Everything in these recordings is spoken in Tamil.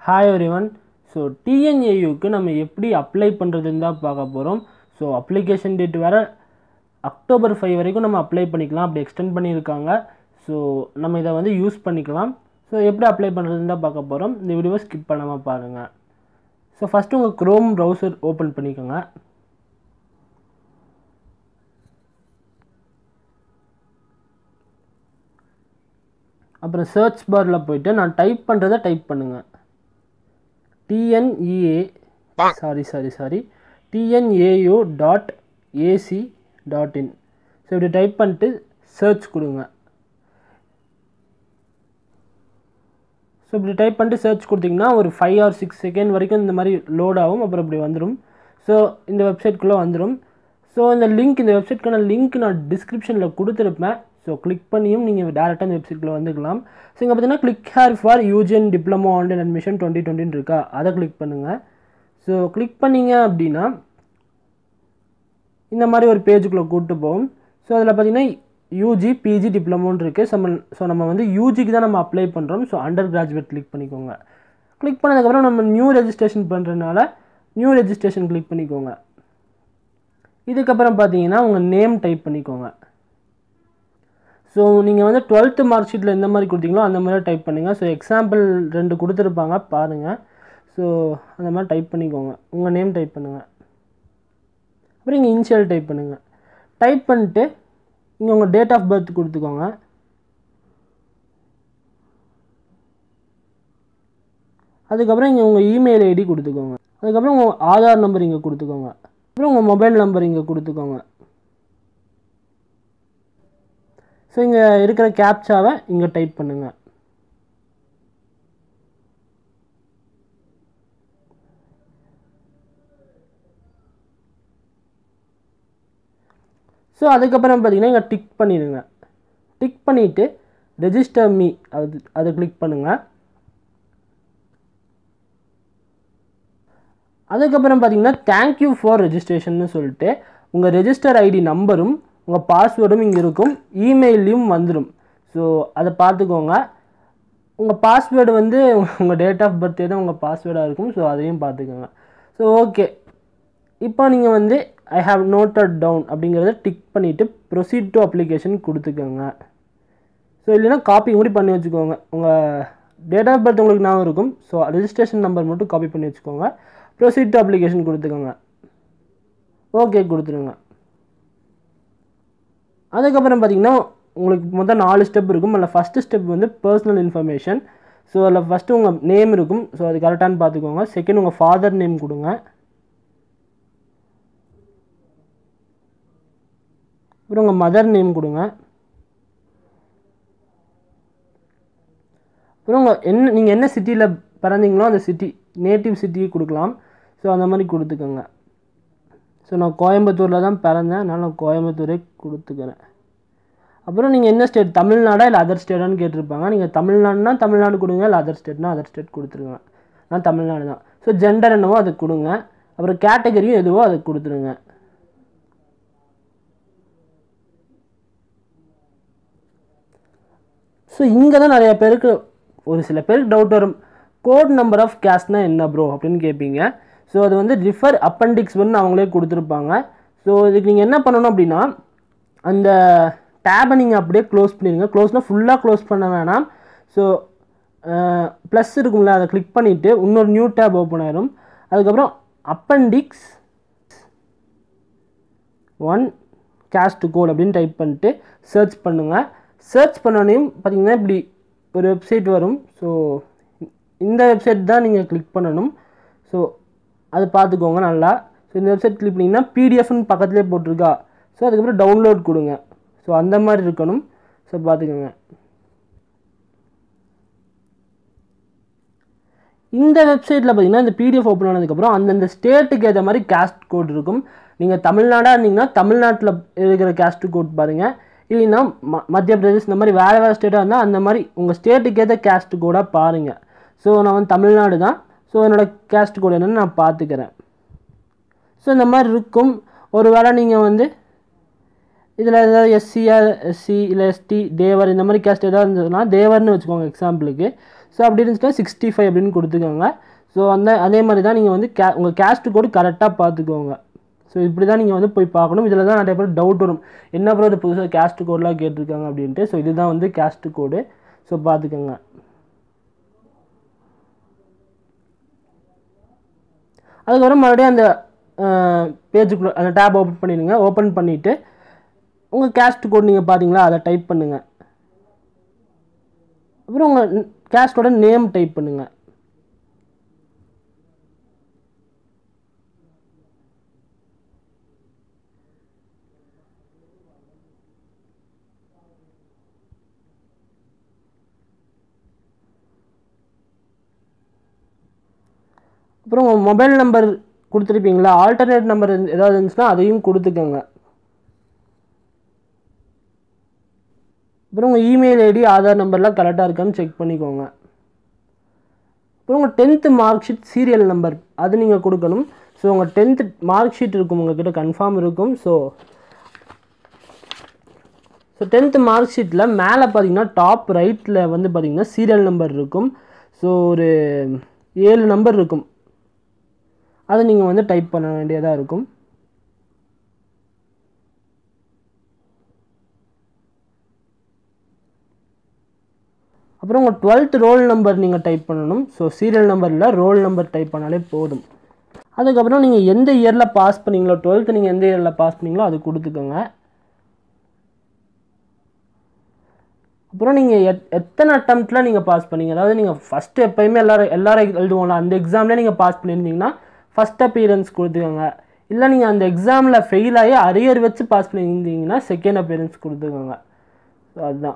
ஹாய் எவ்ரிவன் ஸோ டிஎன்ஏயுக்கு நம்ம எப்படி அப்ளை பண்ணுறதுன்னு தான் பார்க்க போகிறோம் ஸோ அப்ளிகேஷன் டேட் வேறு அக்டோபர் ஃபைவ் வரைக்கும் நம்ம அப்ளை பண்ணிக்கலாம் அப்படி எக்ஸ்டெண்ட் பண்ணியிருக்காங்க ஸோ நம்ம இதை வந்து யூஸ் பண்ணிக்கலாம் ஸோ எப்படி அப்ளை பண்ணுறதுன்னு தான் பார்க்க போகிறோம் இந்த வீடியோவை ஸ்கிப் பண்ணாமல் பாருங்கள் ஸோ ஃபஸ்ட்டு உங்கள் க்ரோம் ப்ரௌசர் ஓப்பன் பண்ணிக்கோங்க அப்புறம் சர்ச் பாரில் போயிட்டு நான் டைப் பண்ணுறதை டைப் பண்ணுங்கள் TNEA sorry sorry sorry TNAU dot ac dot in so இப்படி டைப் பண்ணிட்டு சர்ச் கொடுங்க ஸோ இப்படி டைப் பண்ணிட்டு சர்ச் கொடுத்தீங்கன்னா ஒரு ஃபைவ் ஆர் சிக்ஸ் செகண்ட் வரைக்கும் இந்த மாதிரி லோட் ஆகும் அப்புறம் இப்படி வந்துடும் ஸோ இந்த வெப்சைட்குள்ளே வந்துடும் ஸோ இந்த லிங்க் இந்த வெப்சைட்க்கான லிங்க் நான் டிஸ்கிரிப்ஷனில் கொடுத்துருப்பேன் ஸோ கிளிக் பண்ணியும் நீங்கள் டேரெக்டாக இந்த வெப்சைட்குள்ளே வந்துக்கலாம் ஸோ இங்கே பார்த்தீங்கன்னா click here for UG and diploma online admission twenty டுவெண்ட்டின்னு இருக்கா அதை கிளிக் பண்ணுங்கள் ஸோ கிளிக் பண்ணீங்க அப்படின்னா இந்த மாதிரி ஒரு பேஜுக்குள்ளே கூப்பிட்டு போகும் ஸோ அதில் பார்த்தீங்கன்னா யூஜி பிஜி டிப்ளமோன்னு இருக்குது ஸோ நம்ம ஸோ நம்ம வந்து யூஜிக்கு தான் நம்ம அப்ளை பண்ணுறோம் ஸோ அண்டர் கிராஜுவேட் கிளிக் பண்ணிக்கோங்க கிளிக் பண்ணதுக்கப்புறம் நம்ம நியூ ரெஜிஸ்ட்ரேஷன் பண்ணுறதுனால நியூ ரெஜிஸ்ட்ரேஷன் கிளிக் பண்ணிக்கோங்க இதுக்கப்புறம் பார்த்தீங்கன்னா உங்கள் நேம் டைப் பண்ணிக்கோங்க ஸோ நீங்கள் வந்து டுவெல்த்து மார்க் ஷீட்டில் எந்த மாதிரி கொடுத்தீங்களோ அந்த மாதிரி டைப் பண்ணுங்கள் ஸோ எக்ஸாம்பிள் ரெண்டு கொடுத்துருப்பாங்க பாருங்கள் ஸோ அந்த மாதிரி டைப் பண்ணிக்கோங்க உங்கள் நேம் டைப் பண்ணுங்கள் அப்புறம் இங்கே இனிஷியல் டைப் பண்ணுங்கள் டைப் பண்ணிட்டு இங்கே உங்கள் டேட் ஆஃப் பர்த் கொடுத்துக்கோங்க அதுக்கப்புறம் இங்கே உங்கள் இமெயில் ஐடி கொடுத்துக்கோங்க அதுக்கப்புறம் உங்கள் ஆதார் நம்பர் இங்கே கொடுத்துக்கோங்க அப்புறம் உங்கள் மொபைல் நம்பர் இங்கே கொடுத்துக்கோங்க ஸோ இங்கே இருக்கிற கேப்சாவை இங்கே டைப் பண்ணுங்கள் ஸோ அதுக்கப்புறம் பார்த்தீங்கன்னா இங்கே டிக் பண்ணிடுங்க டிக் பண்ணிவிட்டு ரெஜிஸ்டர் மீ அது அதை கிளிக் பண்ணுங்கள் அதுக்கப்புறம் பார்த்தீங்கன்னா தேங்க்யூ ஃபார் ரெஜிஸ்ட்ரேஷன்னு சொல்லிட்டு உங்கள் ரெஜிஸ்டர் ஐடி நம்பரும் உங்கள் பாஸ்வேர்டும் இங்கே இருக்கும் இமெயிலையும் வந்துடும் ஸோ அதை பார்த்துக்கோங்க உங்கள் பாஸ்வேர்டு வந்து உங்கள் டேட் ஆஃப் பர்த்டே தான் உங்கள் பாஸ்வேர்டாக இருக்கும் ஸோ அதையும் பார்த்துக்கோங்க ஸோ ஓகே இப்போ நீங்கள் வந்து ஐ ஹாவ் நோட்டட் டவுன் அப்படிங்கிறத டிக் பண்ணிவிட்டு ப்ரொசீட் டு அப்ளிகேஷன் கொடுத்துக்கோங்க ஸோ இல்லைன்னா காப்பி கூட பண்ணி வச்சுக்கோங்க உங்கள் டேட் ஆஃப் பர்த் உங்களுக்கு ஞாபகம் இருக்கும் ஸோ ரெஜிஸ்ட்ரேஷன் நம்பர் மட்டும் காப்பி பண்ணி வச்சுக்கோங்க ப்ரொசீட் டு அப்ளிகேஷன் கொடுத்துக்கோங்க ஓகே கொடுத்துருங்க அதுக்கப்புறம் பார்த்தீங்கன்னா உங்களுக்கு மொத்தம் நாலு ஸ்டெப் இருக்கும் அதில் ஃபஸ்ட்டு ஸ்டெப் வந்து பர்சனல் இன்ஃபர்மேஷன் ஸோ அதில் ஃபஸ்ட்டு உங்கள் நேம் இருக்கும் ஸோ அது கரெக்டானு பார்த்துக்கோங்க செகண்ட் உங்கள் ஃபாதர் நேம் கொடுங்க அப்புறம் உங்கள் மதர் நேம் கொடுங்க அப்புறம் உங்கள் என்ன நீங்கள் என்ன சிட்டியில் பிறந்தீங்களோ அந்த சிட்டி நேட்டிவ் சிட்டியை கொடுக்கலாம் ஸோ அந்த மாதிரி கொடுத்துக்கோங்க ஸோ நான் கோயம்புத்தூரில் தான் பிறந்தேன் அதனால் நான் கோயம்புத்தூரே கொடுத்துக்கிறேன் அப்புறம் நீங்கள் என்ன ஸ்டேட் தமிழ்நாடா இல்லை அதர் ஸ்டேட்டான்னு கேட்டிருப்பாங்க நீங்கள் தமிழ்நாடுனா தமிழ்நாடு கொடுங்க இல்லை அதர் ஸ்டேட்னா அதர் ஸ்டேட் கொடுத்துருங்க நான் தமிழ்நாடு தான் ஸோ ஜெண்டர் என்னவோ அதை கொடுங்க அப்புறம் கேட்டகரியும் எதுவோ அதை கொடுத்துருங்க ஸோ இங்கே தான் நிறைய பேருக்கு ஒரு சில பேருக்கு டவுட் வரும் கோட் நம்பர் ஆஃப் கேஸ்ட்னா என்ன ப்ரோ அப்படின்னு கேட்பீங்க ஸோ அது வந்து ரிஃபர் அப்பண்டிக்ஸ் ஒன்று அவங்களே கொடுத்துருப்பாங்க ஸோ இதுக்கு நீங்கள் என்ன பண்ணணும் அப்படின்னா அந்த டேபை நீங்கள் அப்படியே க்ளோஸ் பண்ணிடுங்க க்ளோஸ்னால் ஃபுல்லாக க்ளோஸ் பண்ண வேணாம் ஸோ ப்ளஸ் இருக்கும்ல அதை கிளிக் பண்ணிவிட்டு இன்னொரு நியூ டேப் ஓப்பன் ஆயிரும் அதுக்கப்புறம் அப்பண்டிக்ஸ் ஒன் கேஸ்ட் கோட் அப்படின்னு டைப் பண்ணிட்டு சர்ச் பண்ணுங்கள் சர்ச் பண்ணோனையும் பார்த்தீங்கன்னா இப்படி ஒரு வெப்சைட் வரும் ஸோ இந்த வெப்சைட் தான் நீங்கள் கிளிக் பண்ணணும் ஸோ அது பார்த்துக்கோங்க நல்லா ஸோ இந்த வெப்சைட் கிளிக் பண்ணிங்கன்னா பிடிஎஃப்னு பக்கத்துலேயே போட்டிருக்கா ஸோ அதுக்கப்புறம் டவுன்லோட் கொடுங்க ஸோ அந்த மாதிரி இருக்கணும் ஸோ பார்த்துக்கோங்க இந்த வெப்சைட்டில் பார்த்தீங்கன்னா இந்த பிடிஎஃப் ஓப்பன் ஆனதுக்கப்புறம் அந்தந்த ஸ்டேட்டுக்கு ஏற்ற மாதிரி கேஸ்ட் கோட் இருக்கும் நீங்கள் தமிழ்நாடாக இருந்தீங்கன்னா தமிழ்நாட்டில் இருக்கிற கேஸ்ட் கோட் பாருங்கள் இல்லைன்னா ம மத்திய பிரதேஷ் இந்த மாதிரி வேறு வேறு ஸ்டேட்டாக இருந்தால் அந்த மாதிரி உங்கள் ஸ்டேட்டுக்கு ஏற்ற கேஸ்ட் கோடாக பாருங்கள் ஸோ நான் வந்து தமிழ்நாடு தான் ஸோ என்னோடய கேஸ்ட் கோட் என்னென்னு நான் பார்த்துக்கிறேன் ஸோ இந்த மாதிரி இருக்கும் ஒரு வேளை நீங்கள் வந்து இதில் ஏதாவது எஸ்சியா எஸ்சி இல்லை எஸ்டி தேவர் இந்த மாதிரி கேஸ்ட் ஏதாவது இருந்ததுன்னா தேவர்னு வச்சுக்கோங்க எக்ஸாம்பிளுக்கு ஸோ அப்படி இருந்துச்சுன்னா சிக்ஸ்டி ஃபைவ் அப்படின்னு கொடுத்துக்கோங்க ஸோ அந்த அதே மாதிரி தான் நீங்கள் வந்து கே உங்கள் கேஸ்ட் கோடு கரெக்டாக பார்த்துக்கோங்க ஸோ இப்படி தான் நீங்கள் வந்து போய் பார்க்கணும் இதில் தான் நிறைய பேர் டவுட் வரும் என்ன ப்ரோ இது புதுசாக கேஸ்ட் கோடெலாம் கேட்டிருக்காங்க அப்படின்ட்டு ஸோ இதுதான் வந்து கேஸ்ட் கோடு ஸோ பார்த்துக்கோங்க அதுக்கப்புறம் மறுபடியும் அந்த பேஜுக்குள்ளே அந்த டேப் ஓப்பன் பண்ணிடுங்க ஓப்பன் பண்ணிவிட்டு உங்கள் கேஸ்ட் கோட் நீங்கள் பார்த்தீங்களா அதை டைப் பண்ணுங்கள் அப்புறம் உங்கள் கேஸ்டோட நேம் டைப் பண்ணுங்கள் அப்புறம் உங்கள் மொபைல் நம்பர் கொடுத்துருப்பீங்களா ஆல்டர்னேட் நம்பர் ஏதாவது இருந்துச்சுன்னா அதையும் கொடுத்துக்கோங்க அப்புறம் உங்கள் இமெயில் ஐடி ஆதார் நம்பர்லாம் கரெக்டாக இருக்கான்னு செக் பண்ணிக்கோங்க அப்புறம் உங்கள் tenth mark sheet serial number அது நீங்கள் கொடுக்கணும் ஸோ உங்கள் டென்த்து மார்க் ஷீட் இருக்கும் உங்ககிட்ட கன்ஃபார்ம் இருக்கும் ஸோ ஸோ டென்த்து மார்க் ஷீட்டில் மேலே பார்த்தீங்கன்னா டாப் ரைட்டில் வந்து பார்த்தீங்கன்னா சீரியல் நம்பர் இருக்கும் ஸோ ஒரு ஏழு நம்பர் இருக்கும் அதை நீங்கள் வந்து டைப் பண்ண வேண்டியதாக இருக்கும் அப்புறம் உங்கள் டுவெல்த் ரோல் நம்பர் நீங்கள் டைப் பண்ணணும் ஸோ சீரியல் நம்பரில் ரோல் நம்பர் டைப் பண்ணாலே போதும் அதுக்கப்புறம் நீங்கள் எந்த இயரில் பாஸ் பண்ணீங்களோ டுவெல்த்து நீங்கள் எந்த இயரில் பாஸ் பண்ணீங்களோ அது கொடுத்துக்கோங்க அப்புறம் நீங்கள் எத் எத்தனை அட்டம்ப்டில் நீங்கள் பாஸ் பண்ணீங்க அதாவது நீங்கள் ஃபஸ்ட்டு எப்போயுமே எல்லாரும் எல்லாரும் எழுதுவோம்ல அந்த எக்ஸாம்லேயே நீங்கள் பாஸ் பண்ணியிருந்தீங்கன்னா ஃபஸ்ட் அப்பியரன்ஸ் கொடுத்துக்கோங்க இல்லை நீங்கள் அந்த எக்ஸாமில் ஃபெயில் ஆகி அரியர் வச்சு பாஸ் பண்ணியிருந்தீங்கன்னா செகண்ட் அப்பியரன்ஸ் கொடுத்துக்கோங்க ஸோ அதுதான்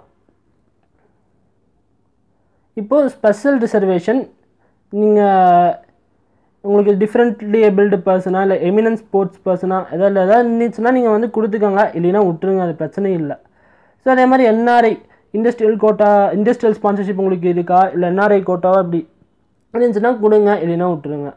இப்போது ஸ்பெஷல் ரிசர்வேஷன் நீங்கள் உங்களுக்கு டிஃப்ரெண்ட்லி ஏபிள்டு பர்சனா இல்லை எமினன்ஸ் ஸ்போர்ட்ஸ் பர்சனா ஏதாவது ஏதாவது இருந்துச்சுன்னா நீங்கள் வந்து கொடுத்துக்கோங்க இல்லைன்னா விட்டுருங்க அது பிரச்சனை இல்லை ஸோ அதே மாதிரி NRI industrial quota industrial sponsorship உங்களுக்கு இருக்கா இல்லை என்ஆர்ஐ கோட்டாவா அப்படி இருந்துச்சுன்னா கொடுங்க இல்லைன்னா விட்டுருங்க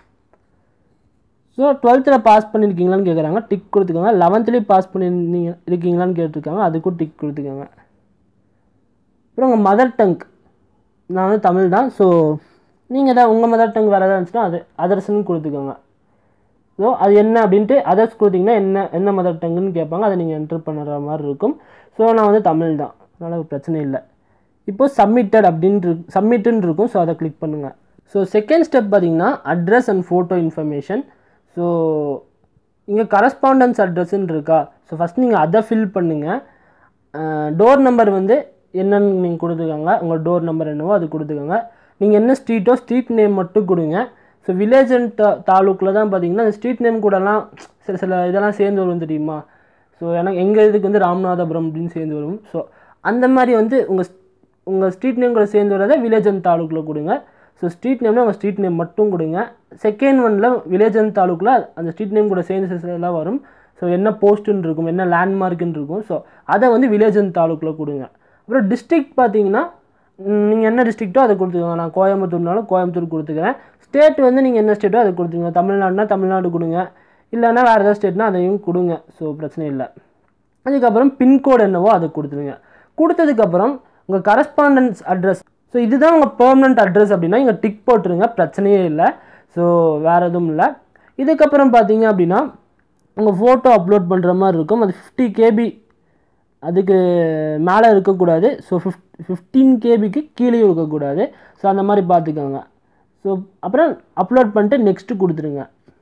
ஸோ டுவெல்த்தில் பாஸ் பண்ணியிருக்கீங்களான்னு கேட்குறாங்க டிக் கொடுத்துக்கோங்க லெவன்த்துலேயும் பாஸ் பண்ணியிருந்தீங்க இருக்கீங்களான்னு கேட்டிருக்காங்க அதுக்கும் டிக் கொடுத்துக்கோங்க அப்புறம் உங்கள் மதர் டங் நான் வந்து தமிழ் தான் ஸோ நீங்கள் தான் உங்கள் மதர் டங் வேறு ஏதாவது இருந்துச்சுன்னா அது அதர்ஸ்னு கொடுத்துக்கோங்க ஸோ அது என்ன அப்படின்ட்டு அதர்ஸ் கொடுத்தீங்கன்னா என்ன என்ன மதர் டங்குன்னு கேட்பாங்க அதை நீங்கள் என்டர் பண்ணுற மாதிரி இருக்கும் ஸோ நான் வந்து தமிழ் தான் அதனால் பிரச்சனை இல்லை இப்போது சப்மிட்டட் அப்படின்ட்டு சப்மிட்டுன்னு இருக்கும் ஸோ அதை கிளிக் பண்ணுங்கள் ஸோ செகண்ட் ஸ்டெப் பார்த்தீங்கன்னா address and photo information so இங்கே கரஸ்பாண்டன்ஸ் அட்ரஸ்ன்னு இருக்கா ஸோ ஃபஸ்ட் நீங்கள் அதை ஃபில் பண்ணுங்கள் டோர் நம்பர் வந்து என்னன்னு நீங்கள் கொடுத்துக்கோங்க உங்கள் டோர் நம்பர் என்னவோ அது கொடுத்துக்கோங்க நீங்கள் என்ன ஸ்ட்ரீட்டோ ஸ்ட்ரீட் நேம் மட்டும் கொடுங்க ஸோ வில்லேஜ் அண்ட் தா தாலுக்கில் தான் பார்த்தீங்கன்னா அந்த ஸ்ட்ரீட் நேம் கூடலாம் சில சில இதெல்லாம் சேர்ந்து வரும் தெரியுமா ஸோ எனக்கு எங்கள் இதுக்கு வந்து ராமநாதபுரம் அப்படின்னு சேர்ந்து வரும் ஸோ அந்த மாதிரி வந்து உங்கள் உங்கள் ஸ்ட்ரீட் நேம் கூட சேர்ந்து வரதை வில்லேஜ் அண்ட் தாலுக்கில் கொடுங்க ஸோ ஸ்ட்ரீட் நேம்னா உங்கள் ஸ்ட்ரீட் நேம் மட்டும் கொடுங்க செகண்ட் ஒனில் வில்லேஜ் அண்ட் தாலுக்கில் அந்த ஸ்ட்ரீட் நேம் கூட சேர்ந்து சிலலாம் வரும் ஸோ என்ன போஸ்ட்டுன்னு இருக்கும் என்ன லேண்ட்மார்க்குன்னு இருக்கும் ஸோ அதை வந்து வில்லேஜ் அண்ட் தாலுக்கில் கொடுங்க அப்புறம் டிஸ்ட்ரிக்ட் பார்த்தீங்கன்னா நீங்கள் என்ன டிஸ்ட்ரிக்ட்டோ அதை கொடுத்துக்கோங்க நான் கோயம்புத்தூர்னாலும் கோயம்புத்தூர் கொடுத்துக்கிறேன் ஸ்டேட் வந்து நீங்கள் என்ன ஸ்டேட்டோ அதை கொடுத்துக்கோங்க தமிழ்நாடுனா தமிழ்நாடு கொடுங்க இல்லைன்னா வேறு ஏதாவது ஸ்டேட்னா அதையும் கொடுங்க ஸோ பிரச்சனை இல்லை அதுக்கப்புறம் பின்கோடு என்னவோ அதை கொடுத்துருங்க கொடுத்ததுக்கப்புறம் உங்கள் கரஸ்பாண்டன்ஸ் அட்ரஸ் ஸோ இதுதான் உங்கள் பெர்மனண்ட் அட்ரஸ் அப்படின்னா இங்கே டிக் போட்டுருங்க பிரச்சனையே இல்லை ஸோ வேறு எதுவும் இல்லை இதுக்கப்புறம் பார்த்தீங்க அப்படின்னா உங்கள் ஃபோட்டோ அப்லோட் பண்ணுற மாதிரி இருக்கும் அது ஃபிஃப்டி கேபி அதுக்கு மேலே இருக்கக்கூடாது ஸோ ஃபிஃப்ட் ஃபிஃப்டீன் கேபிக்கு கீழே இருக்கக்கூடாது ஸோ அந்த மாதிரி பார்த்துக்கோங்க ஸோ அப்புறம் அப்லோட் பண்ணிட்டு நெக்ஸ்ட்டு கொடுத்துருங்க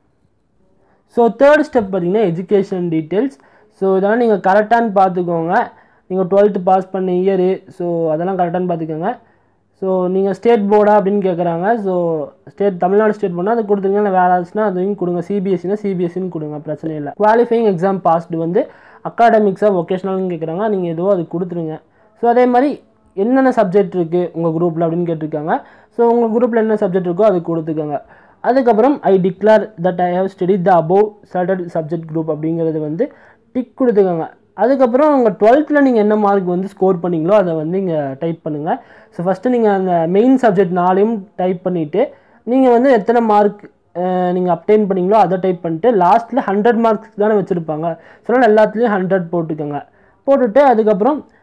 ஸோ தேர்ட் ஸ்டெப் பார்த்தீங்கன்னா எஜுகேஷன் டீட்டெயில்ஸ் ஸோ இதெல்லாம் நீங்கள் கரெக்டானு பார்த்துக்கோங்க நீங்கள் டுவெல்த்து பாஸ் பண்ண இயரு ஸோ அதெல்லாம் கரெக்டானு பார்த்துக்கோங்க ஸோ நீங்கள் ஸ்டேட் போர்டா அப்படின்னு கேட்குறாங்க ஸோ ஸ்டேட் தமிழ்நாடு ஸ்டேட் போர்டா அது கொடுத்துருங்க இல்லை வேறு ஆச்சுன்னா அதையும் கொடுங்க சிபிஎஸ்சினா சிபிஎஸ்சின்னு கொடுங்க பிரச்சனை இல்லை குவாலிஃபைங் எக்ஸாம் பாஸ்டு வந்து அக்காடமிக்ஸாக ஒகேஷ்னல்னு கேட்குறாங்க நீங்கள் எதுவோ அது கொடுத்துருங்க ஸோ அதே மாதிரி என்னென்ன சப்ஜெக்ட் இருக்குது உங்கள் குரூப்பில் அப்படின்னு கேட்டிருக்காங்க ஸோ உங்கள் குரூப்பில் என்ன சப்ஜெக்ட் இருக்கோ அது கொடுத்துக்கோங்க அதுக்கப்புறம் I declare that I have study the above stated subject group அப்படிங்கிறது வந்து டிக் கொடுத்துக்கோங்க அதுக்கப்புறம் உங்கள் டுவெல்த்தில் நீங்கள் என்ன மார்க் வந்து ஸ்கோர் பண்ணீங்களோ அதை வந்து இங்கே டைப் பண்ணுங்கள் ஸோ ஃபஸ்ட்டு நீங்கள் அந்த மெயின் சப்ஜெக்ட் நாளையும் டைப் பண்ணிவிட்டு நீங்கள் வந்து எத்தனை மார்க் நீங்கள் அப்டைன் பண்ணீங்களோ அதை டைப் பண்ணிட்டு லாஸ்ட்டில் ஹண்ட்ரட் மார்க்ஸ் தானே வச்சுருப்பாங்க ஸோ அதனால் எல்லாத்துலேயும் ஹண்ட்ரட் போட்டுக்கோங்க போட்டுட்டு அதுக்கப்புறம்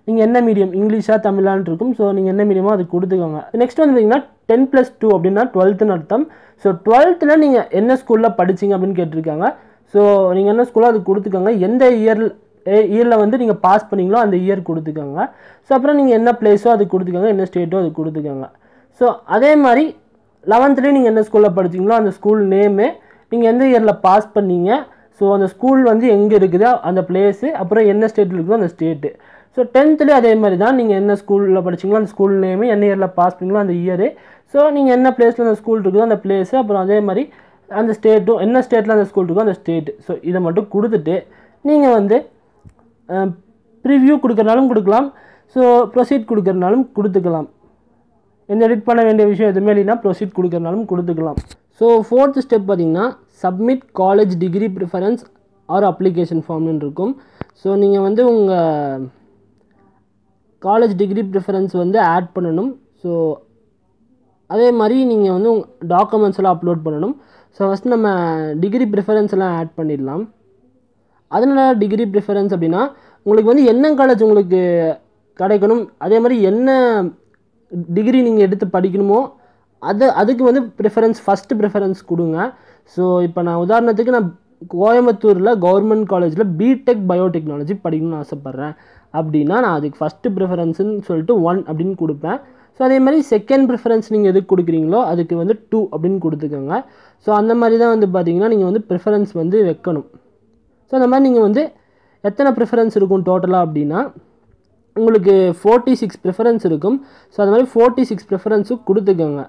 நீங்கள் என்ன மீடியம் இங்கிலீஷா தமிழான்னு இருக்கும் ஸோ நீங்கள் என்ன மீடியமோ அது கொடுத்துக்கோங்க நெக்ஸ்ட் வந்து பார்த்தீங்கன்னா டென் ப்ளஸ் டூ அப்படின்னா டுவெல்த்துன்னு அர்த்தம் ஸோ டுவெல்த்தில் நீங்கள் என்ன ஸ்கூலில் படிச்சீங்க அப்படின்னு கேட்டிருக்காங்க ஸோ நீங்கள் என்ன ஸ்கூலோ அது கொடுத்துக்கோங்க எந்த இயர் இயரில் வந்து நீங்கள் பாஸ் பண்ணீங்களோ அந்த இயர் கொடுத்துக்கோங்க ஸோ அப்புறம் நீங்கள் என்ன பிளேஸோ அது கொடுத்துக்கோங்க என்ன ஸ்டேட்டோ அது கொடுத்துக்கோங்க ஸோ அதே மாதிரி லெவன்த்துலேயே நீங்கள் என்ன ஸ்கூலில் படிச்சீங்களோ அந்த ஸ்கூல் நேமு நீங்கள் எந்த இயரில் பாஸ் பண்ணீங்க ஸோ அந்த ஸ்கூல் வந்து எங்கே இருக்குதோ அந்த பிளேஸு அப்புறம் என்ன ஸ்டேட்டில் இருக்குதோ அந்த ஸ்டேட்டு ஸோ டென்த்துலேயே அதே மாதிரி தான் நீங்கள் என்ன ஸ்கூலில் படிச்சீங்களோ அந்த ஸ்கூல் நேமு என்ன இயரில் பாஸ் பண்ணீங்களோ அந்த இயரு ஸோ நீங்கள் என்ன பிளேஸில் அந்த ஸ்கூல் இருக்குதோ அந்த பிளேஸு அப்புறம் அதே மாதிரி அந்த ஸ்டேட்டும் என்ன ஸ்டேட்டில் அந்த ஸ்கூல் இருக்கோ அந்த ஸ்டேட்டு ஸோ இதை மட்டும் கொடுத்துட்டு நீங்கள் வந்து ப்ரிவ்யூ கொடுக்குறனாலும் கொடுக்கலாம் ஸோ ப்ரொசீட் கொடுக்குறனாலும் கொடுத்துக்கலாம் எந்த எடிட் பண்ண வேண்டிய விஷயம் எதுவுமே இல்லைன்னா ப்ரொசீட் கொடுக்குறனாலும் கொடுத்துக்கலாம் ஸோ ஃபோர்த் ஸ்டெப் பார்த்தீங்கன்னா submit college degree preference or application ஃபார்ம்னு இருக்கும் ஸோ நீங்கள் வந்து உங்கள் காலேஜ் டிகிரி ப்ரிஃபரன்ஸ் வந்து ஆட் பண்ணணும் ஸோ அதே மாதிரி நீங்கள் வந்து டாக்குமெண்ட்ஸ் எல்லாம் அப்லோட் பண்ணணும் ஸோ ஃபஸ்ட் நம்ம டிகிரி ப்ரிஃபரன்ஸ் எல்லாம் ஆட் பண்ணிடலாம் அதனால் டிகிரி ப்ரிஃபரன்ஸ் அப்படின்னா உங்களுக்கு வந்து என்ன காலேஜ் உங்களுக்கு கிடைக்கணும் அதே மாதிரி என்ன டிகிரி நீங்கள் எடுத்து படிக்கணுமோ அது அதுக்கு வந்து ப்ரிஃபரன்ஸ் ஃபஸ்ட்டு ப்ரிஃபரன்ஸ் கொடுங்க ஸோ இப்போ நான் உதாரணத்துக்கு நான் கோயம்புத்தூரில் கவர்மெண்ட் காலேஜில் பிடெக் பயோடெக்னாலஜி படிக்கணும்னு ஆசைப்பட்றேன் அப்படின்னா நான் அதுக்கு ஃபஸ்ட்டு ப்ரிஃபரன்ஸ்னு சொல்லிட்டு ஒன் அப்படின்னு கொடுப்பேன் ஸோ அதே மாதிரி செகண்ட் ப்ரிஃபரன்ஸ் நீங்கள் எதுக்கு கொடுக்குறீங்களோ அதுக்கு வந்து டூ அப்படின்னு கொடுத்துக்கோங்க ஸோ அந்த மாதிரி தான் வந்து பார்த்தீங்கன்னா நீங்கள் வந்து ப்ரிஃபரன்ஸ் வந்து வைக்கணும் ஸோ அந்த மாதிரி நீங்கள் வந்து எத்தனை ப்ரிஃபரன்ஸ் இருக்கும் டோட்டலாக அப்படின்னா உங்களுக்கு ஃபோர்ட்டி சிக்ஸ் ப்ரிஃபரன்ஸ் இருக்கும் ஸோ அது மாதிரி ஃபோர்ட்டி சிக்ஸ் ப்ரிஃபரன்ஸும் கொடுத்துக்கோங்க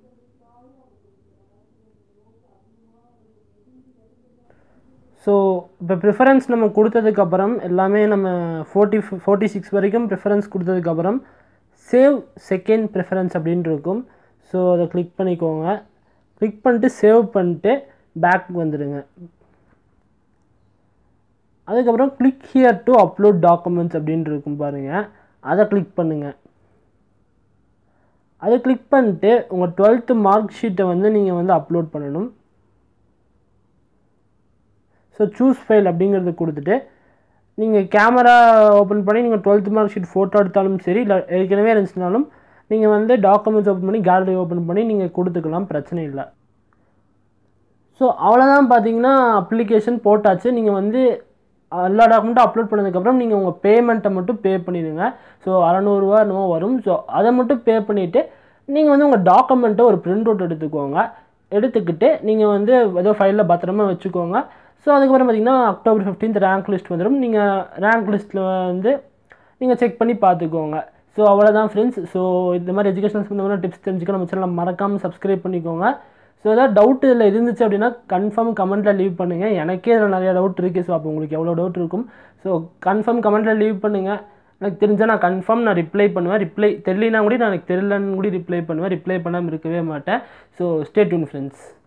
ஸோ இப்போ ப்ரிஃபரன்ஸ் நம்ம கொடுத்ததுக்கப்புறம் எல்லாமே நம்ம ஃபோர்ட்டி ஃபோர்ட்டி சிக்ஸ் வரைக்கும் ப்ரிஃபரன்ஸ் கொடுத்ததுக்கப்புறம் சேவ் செகண்ட் ப்ரிஃபரன்ஸ் அப்படின்னு இருக்கும் ஸோ அதை கிளிக் பண்ணிக்கோங்க கிளிக் பண்ணிட்டு சேவ் பண்ணிட்டு பேக் வந்துடுங்க அதுக்கப்புறம் click here to upload documents அப்படின்னு இருக்கும் பாருங்கள் அதை கிளிக் பண்ணுங்கள் அதை கிளிக் பண்ணிட்டு உங்கள் டுவெல்த்து மார்க் ஷீட்டை வந்து நீங்கள் வந்து அப்லோட் பண்ணணும் ஸோ சூஸ் ஃபைல் அப்படிங்கிறத கொடுத்துட்டு நீங்கள் கேமரா ஓப்பன் பண்ணி நீங்கள் டுவெல்த் மார்க் ஷீட் ஃபோட்டோ எடுத்தாலும் சரி இல்லை ஏற்கனவே இருந்துச்சுனாலும் நீங்கள் வந்து டாக்குமெண்ட்ஸ் ஓப்பன் பண்ணி கேலரி ஓப்பன் பண்ணி நீங்கள் கொடுத்துக்கலாம் பிரச்சனை இல்லை ஸோ அவ்வளோதான் பார்த்தீங்கன்னா அப்ளிகேஷன் போட்டாச்சு நீங்கள் வந்து எல்லா டாக்குமெண்ட்டும் அப்லோட் பண்ணதுக்கப்புறம் நீங்கள் உங்கள் பேமெண்ட்டை மட்டும் பே பண்ணிடுங்க ஸோ அறநூறுவா என்னமோ வரும் ஸோ அதை மட்டும் பே பண்ணிவிட்டு நீங்கள் வந்து உங்கள் டாக்குமெண்ட்டை ஒரு பிரிண்ட் அவுட் எடுத்துக்கோங்க எடுத்துக்கிட்டு நீங்கள் வந்து ஏதோ ஃபைலில் பத்திரமா வச்சுக்கோங்க ஸோ அதுக்கப்புறம் பார்த்தீங்கன்னா அக்டோபர் ஃபிஃப்டீன்த் ரேங்க் லிஸ்ட் வந்துடும் நீங்கள் ரேங்க் லிஸ்ட்டில் வந்து நீங்கள் செக் பண்ணி பார்த்துக்கோங்க ஸோ அவ்வளோதான் ஃப்ரெண்ட்ஸ் ஸோ இந்த மாதிரி எஜுகேஷன் சம்மந்தமான டிப்ஸ் தெரிஞ்சுக்க நம்ம சேனலை மறக்காமல் சப்ஸ்கிரைப் பண்ணிக்கோங்க ஸோ ஏதாவது டவுட் இதில் இருந்துச்சு அப்படின்னா கன்ஃபார்ம் கமெண்ட்டில் லீவ் பண்ணுங்கள் எனக்கே இதில் நிறைய டவுட் இருக்குது ஸோ அப்போ உங்களுக்கு எவ்வளோ டவுட் இருக்கும் ஸோ கன்ஃபார்ம் கமெண்ட்டில் லீவ் பண்ணுங்கள் எனக்கு தெரிஞ்சால் நான் கன்ஃபார்ம் நான் ரிப்ளை பண்ணுவேன் ரிப்ளை தெரியலனா கூட நான் எனக்கு தெரியலன்னு கூட ரிப்ளை பண்ணுவேன் ரிப்ளை பண்ணாமல் இருக்கவே மாட்டேன் ஸோ ஸ்டே டியூன் ஃப்ரெண்ட்ஸ்